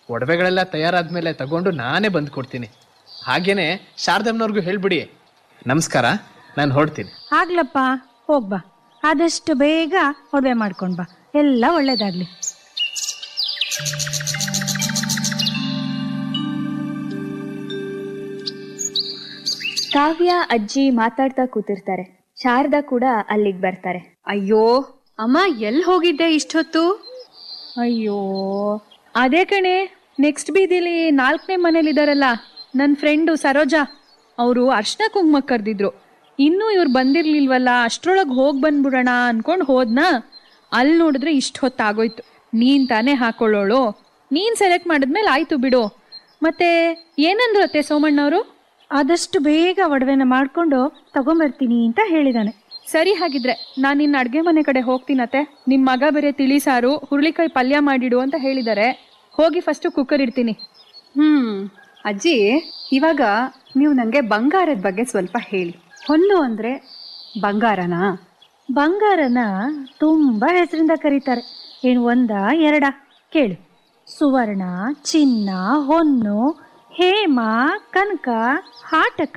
ಒಡವೆಗಳೆಲ್ಲ ತಯಾರಾದ್ಮೇಲೆ ತಗೊಂಡು ನಾನೇ ಬಂದು ಕೊಡ್ತೀನಿ ಹಾಗೇನೆ ಶಾರದಮ್ಮನವ್ರಿಗೂ ಹೇಳ್ಬಿಡಿ ನಮಸ್ಕಾರ ನಾನು ಹೊರಡ್ತೀನಿ ಆಗ್ಲಪ್ಪ ಹೋಗ್ಬಾ ಆದಷ್ಟು ಬೇಗ ಒಡವೆ ಮಾಡ್ಕೊಂಡ್ ಬಾ ಎಲ್ಲ ಒಳ್ಳೇದಾಗ್ಲಿ ಕಾವ್ಯ ಅಜ್ಜಿ ಮಾತಾಡ್ತಾ ಕೂತಿರ್ತಾರೆ ಶಾರದಾ ಕೂಡ ಅಲ್ಲಿಗೆ ಬರ್ತಾರೆ ಅಯ್ಯೋ ಅಮ್ಮ ಎಲ್ಲಿ ಹೋಗಿದ್ದೆ ಇಷ್ಟೊತ್ತು ಅಯ್ಯೋ ಅದೇ ಕಣೆ ನೆಕ್ಸ್ಟ್ ಬೀದಿಲಿ ನಾಲ್ಕನೇ ಮನೇಲಿದಾರಲ್ಲ ನನ್ನ ಫ್ರೆಂಡು ಸರೋಜಾ ಅವರು ಅರ್ಶನ ಕುಂಕುಮ ಕರೆದಿದ್ರು ಇನ್ನೂ ಇವ್ರು ಬಂದಿರ್ಲಿಲ್ವಲ್ಲ ಅಷ್ಟ್ರೊಳಗೆ ಹೋಗಿ ಬಂದ್ಬಿಡೋಣ ಅನ್ಕೊಂಡು ಹೋದ್ನಾ ಅಲ್ಲಿ ನೋಡಿದ್ರೆ ಇಷ್ಟು ಹೊತ್ತಾಗೋಯ್ತು ನೀನ್ ತಾನೇ ಹಾಕೊಳ್ಳೋಳು ನೀನ್ ಸೆಲೆಕ್ಟ್ ಮಾಡಿದ್ಮೇಲೆ ಆಯ್ತು ಬಿಡು ಮತ್ತೆ ಏನಂದ್ರು ಅತ್ತೆ ಸೋಮಣ್ಣವರು ಆದಷ್ಟು ಬೇಗ ಒಡವೆನ ಮಾಡ್ಕೊಂಡು ತಗೊಂಬರ್ತೀನಿ ಅಂತ ಹೇಳಿದಾನೆ ಸರಿ ಹಾಗಿದ್ರೆ ನಾನು ನಿನ್ನ ಅಡುಗೆ ಮನೆ ಕಡೆ ಹೋಗ್ತೀನತ್ತೆ ನಿಮ್ಮ ಮಗ ಬೇರೆ ತಿಳಿ ಸಾರು ಹುರುಳಿಕಾಯಿ ಪಲ್ಯ ಮಾಡಿಡು ಅಂತ ಹೇಳಿದ್ದಾರೆ ಹೋಗಿ ಫಸ್ಟು ಕುಕ್ಕರ್ ಇಡ್ತೀನಿ ಹ್ಮ್ ಅಜ್ಜಿ ಇವಾಗ ನೀವು ನಂಗೆ ಬಂಗಾರದ ಬಗ್ಗೆ ಸ್ವಲ್ಪ ಹೇಳಿ ಹೊನ್ನು ಅಂದ್ರೆ ಬಂಗಾರನಾ ಬಂಗಾರನ ತುಂಬಾ ಹೆಸರಿಂದ ಕರೀತಾರೆ ಏನು ಒಂದ ಎರಡ ಕೇಳು ಸುವರ್ಣ ಚಿನ್ನ ಹೊನ್ನು ಹೇಮ ಕನಕ ಹಾಟಕ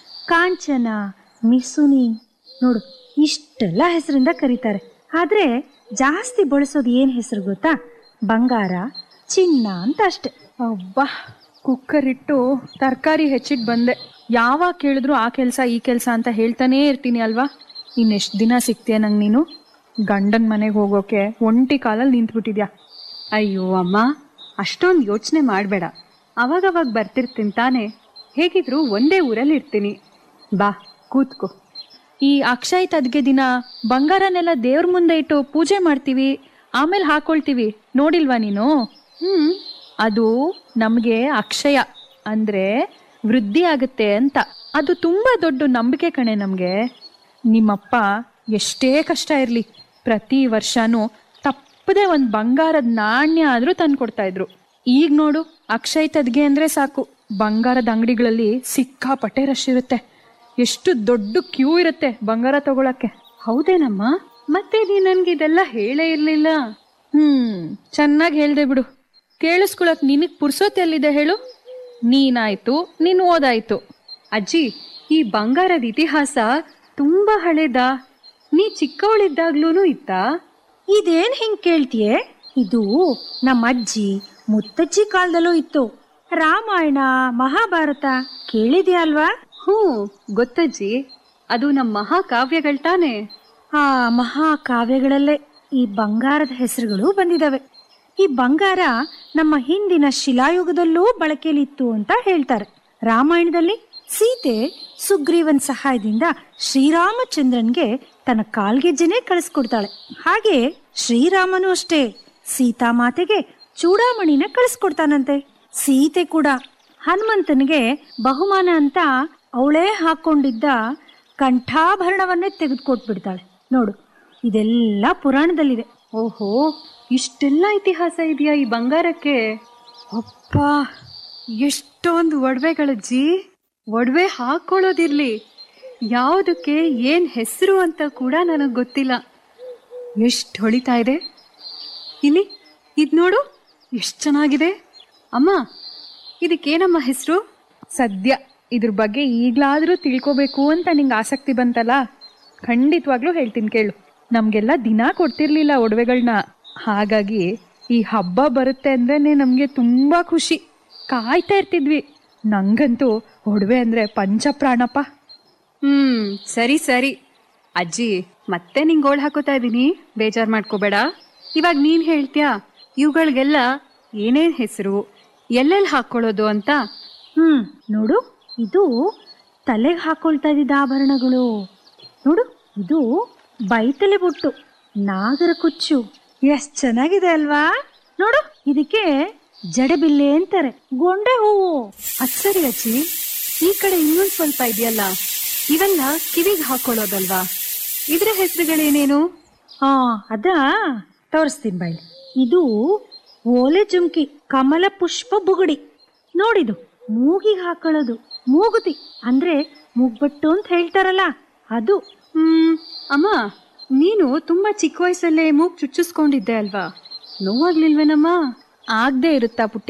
ಕಾಂಚನ ಮಿಸುನಿ ನೋಡು ಇಷ್ಟೆಲ್ಲ ಹೆಸರಿಂದ ಕರೀತಾರೆ ಆದ್ರೆ ಜಾಸ್ತಿ ಬಳಸೋದು ಏನ್ ಹೆಸರು ಗೊತ್ತಾ ಬಂಗಾರ ಚಿನ್ನ ಅಂತ ಅಷ್ಟೆ ಅಬ್ಬಾ ಕುಕ್ಕರ್ ಇಟ್ಟು ತರಕಾರಿ ಹೆಚ್ಚಿಟ್ಟು ಬಂದೆ ಯಾವಾಗ ಕೇಳಿದ್ರು ಆ ಕೆಲಸ ಈ ಕೆಲಸ ಅಂತ ಹೇಳ್ತಾನೇ ಇರ್ತೀನಿ ಅಲ್ವಾ ಇನ್ನೆಷ್ಟು ದಿನ ಸಿಗ್ತೀಯ ನಂಗೆ ನೀನು ಗಂಡನ ಮನೆಗೆ ಹೋಗೋಕೆ ಒಂಟಿ ಕಾಲಲ್ಲಿ ನಿಂತ್ಬಿಟ್ಟಿದ್ಯಾ ಅಯ್ಯೋ ಅಮ್ಮ ಅಷ್ಟೊಂದು ಯೋಚನೆ ಮಾಡಬೇಡ ಅವಾಗವಾಗ ಬರ್ತಿರ್ತೀನಿ ತಾನೆ ಹೇಗಿದ್ರು ಒಂದೇ ಊರಲ್ಲಿ ಇರ್ತೀನಿ ಬಾ ಕೂತ್ಕೋ ಈ ಅಕ್ಷಯ ತದ್ಗೆ ದಿನ ಬಂಗಾರನೆಲ್ಲ ದೇವ್ರ ಮುಂದೆ ಇಟ್ಟು ಪೂಜೆ ಮಾಡ್ತೀವಿ ಆಮೇಲೆ ಹಾಕೊಳ್ತೀವಿ ನೋಡಿಲ್ವಾ ನೀನು ಹ್ಮ್ ಅದು ನಮಗೆ ಅಕ್ಷಯ ಅಂದ್ರೆ ವೃದ್ಧಿ ಆಗುತ್ತೆ ಅಂತ ಅದು ತುಂಬಾ ದೊಡ್ಡ ನಂಬಿಕೆ ಕಣೆ ನಮಗೆ ನಿಮ್ಮಪ್ಪ ಎಷ್ಟೇ ಕಷ್ಟ ಇರಲಿ ಪ್ರತಿ ವರ್ಷನೂ ತಪ್ಪದೆ ಒಂದು ಬಂಗಾರದ ನಾಣ್ಯ ಆದರೂ ತಂದು ಕೊಡ್ತಾ ಇದ್ರು ಈಗ ನೋಡು ಅಕ್ಷಯ ತದ್ಗೆ ಅಂದ್ರೆ ಸಾಕು ಬಂಗಾರದ ಅಂಗಡಿಗಳಲ್ಲಿ ಸಿಕ್ಕಾಪಟ್ಟೆ ರಶ್ ಇರುತ್ತೆ ಎಷ್ಟು ದೊಡ್ಡ ಕ್ಯೂ ಇರುತ್ತೆ ಬಂಗಾರ ತಗೊಳಕ್ಕೆ ಹೌದೇನಮ್ಮ ಮತ್ತೆ ನೀ ನನ್ಗೆ ಇದೆಲ್ಲ ಹೇಳೇ ಇರ್ಲಿಲ್ಲ ಹ್ಮ್ ಚೆನ್ನಾಗಿ ಹೇಳ್ದೆ ಬಿಡು ಕೇಳಿಸ್ಕೊಳಕ್ ನಿನಗ್ ಪುರ್ಸೋತ್ ಎಲ್ಲಿದೆ ಹೇಳು ನೀನಾಯ್ತು ನೀನ್ ಓದಾಯ್ತು ಅಜ್ಜಿ ಈ ಬಂಗಾರದ ಇತಿಹಾಸ ತುಂಬಾ ಹಳೇದಾ ನೀ ಚಿಕ್ಕವಳಿದ್ದಾಗ್ಲೂ ಇತ್ತಾ ಇದೇನ್ ಹಿಂಗ್ ಕೇಳ್ತೀಯೆ ಇದು ನಮ್ಮ ಅಜ್ಜಿ ಮುತ್ತಜ್ಜಿ ಕಾಲದಲ್ಲೂ ಇತ್ತು ರಾಮಾಯಣ ಮಹಾಭಾರತ ಕೇಳಿದ್ಯಾ ಅಲ್ವಾ ಹ್ಞೂ ಗೊತ್ತಜ್ಜಿ ಅದು ನಮ್ಮ ಮಹಾಕಾವ್ಯಗಳು ತಾನೆ ಆ ಮಹಾಕಾವ್ಯಗಳಲ್ಲೇ ಈ ಬಂಗಾರದ ಹೆಸರುಗಳು ಬಂದಿದಾವೆ ಈ ಬಂಗಾರ ನಮ್ಮ ಹಿಂದಿನ ಶಿಲಾಯುಗದಲ್ಲೂ ಬಳಕೆಯಲ್ಲಿತ್ತು ಅಂತ ಹೇಳ್ತಾರೆ ರಾಮಾಯಣದಲ್ಲಿ ಸೀತೆ ಸುಗ್ರೀವನ್ ಸಹಾಯದಿಂದ ಶ್ರೀರಾಮಚಂದ್ರನ್ಗೆ ತನ್ನ ಕಾಲ್ಗೆಜ್ಜೆನೆ ಕಳಿಸ್ಕೊಡ್ತಾಳೆ ಹಾಗೆ ಶ್ರೀರಾಮನು ಅಷ್ಟೇ ಸೀತಾಮಾತೆಗೆ ಚೂಡಾಮಣಿನ ಕಳಿಸ್ಕೊಡ್ತಾನಂತೆ ಸೀತೆ ಕೂಡ ಹನುಮಂತನಿಗೆ ಬಹುಮಾನ ಅಂತ ಅವಳೇ ಹಾಕೊಂಡಿದ್ದ ಕಂಠಾಭರಣವನ್ನೇ ತೆಗೆದುಕೊಟ್ಬಿಡ್ತಾಳೆ ನೋಡು ಇದೆಲ್ಲ ಪುರಾಣದಲ್ಲಿದೆ ಓಹೋ ಇಷ್ಟೆಲ್ಲ ಇತಿಹಾಸ ಇದೆಯಾ ಈ ಬಂಗಾರಕ್ಕೆ ಅಪ್ಪ ಎಷ್ಟೊಂದು ಒಡವೆಗಳಜ್ಜಿ ಒಡವೆ ಹಾಕೊಳ್ಳೋದಿರ್ಲಿ ಯಾವುದಕ್ಕೆ ಏನ್ ಹೆಸರು ಅಂತ ಕೂಡ ನನಗೆ ಗೊತ್ತಿಲ್ಲ ಎಷ್ಟು ಹೊಳಿತಾ ಇದೆ ಇಲ್ಲಿ ಇದ್ ನೋಡು ಎಷ್ಟು ಚೆನ್ನಾಗಿದೆ ಅಮ್ಮ ಇದಕ್ಕೇನಮ್ಮ ಹೆಸರು ಸದ್ಯ ಇದ್ರ ಬಗ್ಗೆ ಈಗ್ಲಾದ್ರೂ ತಿಳ್ಕೊಬೇಕು ಅಂತ ನಿಂಗೆ ಆಸಕ್ತಿ ಬಂತಲ್ಲ ಖಂಡಿತವಾಗ್ಲೂ ಹೇಳ್ತೀನಿ ಕೇಳು ನಮ್ಗೆಲ್ಲ ದಿನ ಕೊಡ್ತಿರ್ಲಿಲ್ಲ ಒಡವೆಗಳನ್ನ ಹಾಗಾಗಿ ಈ ಹಬ್ಬ ಬರುತ್ತೆ ಅಂದ್ರೇನೆ ನಮ್ಗೆ ತುಂಬಾ ಖುಷಿ ಕಾಯ್ತಾ ಇರ್ತಿದ್ವಿ ನಂಗಂತೂ ಒಡವೆ ಅಂದ್ರೆ ಪಂಚಪ್ರಾಣಪ್ಪ ಹ್ಮ್ ಸರಿ ಸರಿ ಅಜ್ಜಿ ಮತ್ತೆ ನಿಂಗೆ ಗೋಳ್ ಹಾಕೋತಾ ಇದೀನಿ ಬೇಜಾರ್ ಮಾಡ್ಕೋಬೇಡ ಇವಾಗ ನೀನ್ ಹೇಳ್ತ್ಯಾ ಇವುಗಳಿಗೆಲ್ಲ ಏನೇನ್ ಹೆಸರು ಎಲ್ಲೆಲ್ಲಿ ಹಾಕೊಳ್ಳೋದು ಅಂತ ಹ್ಮ್ ನೋಡು ಇದು ತಲೆಗೆ ಹಾಕೊಳ್ತಾ ಇದ್ದಿದ್ದ ಆಭರಣಗಳು ನೋಡು ಇದು ಬೈತಲೆ ಬೊಟ್ಟು ನಾಗರ ಕುಚ್ಚು ಎಷ್ಟ್ ಚೆನ್ನಾಗಿದೆ ಅಲ್ವಾ ನೋಡು ಇದಕ್ಕೆ ಜಡೆಬಿಲ್ಲೆ ಅಂತಾರೆ ಗೊಂಡೆ ಹೂವು ಅದ್ ಸರಿ ಅಜ್ಜಿ ಈ ಕಡೆ ಇನ್ನೊಂದ್ ಸ್ವಲ್ಪ ಇದೆಯಲ್ಲ ಇವೆಲ್ಲ ಕಿವಿಗೆ ಹಾಕೊಳ್ಳೋದಲ್ವಾ ಇದ್ರ ಹೆಸರುಗಳೇನೇನು ಹಾ ಅದ ತೋರಿಸ್ತೀನಿ ಬಾಯಿ ಇದು ಓಲೆ ಜುಮ್ಕಿ ಕಮಲ ಪುಷ್ಪ ಬುಗುಡಿ ನೋಡಿದು ಮೂಗಿಗೆ ಹಾಕೊಳ್ಳೋದು ಮೂಗುತಿ ಅಂದ್ರೆ ಮೂಗ್ಬಟ್ಟು ಅಂತ ಹೇಳ್ತಾರಲ್ಲ ಅದು ಹ್ಮ್ ಅಮ್ಮ ನೀನು ತುಂಬಾ ಚಿಕ್ಕ ವಯಸ್ಸಲ್ಲೇ ಮೂಗ್ ಚುಚ್ಚಿಸ್ಕೊಂಡಿದ್ದೆ ಅಲ್ವಾ ನೋವಾಗ್ಲಿಲ್ವೇನಮ್ಮ ಆಗದೆ ಇರುತ್ತಾ ಪುಟ್ಟಿ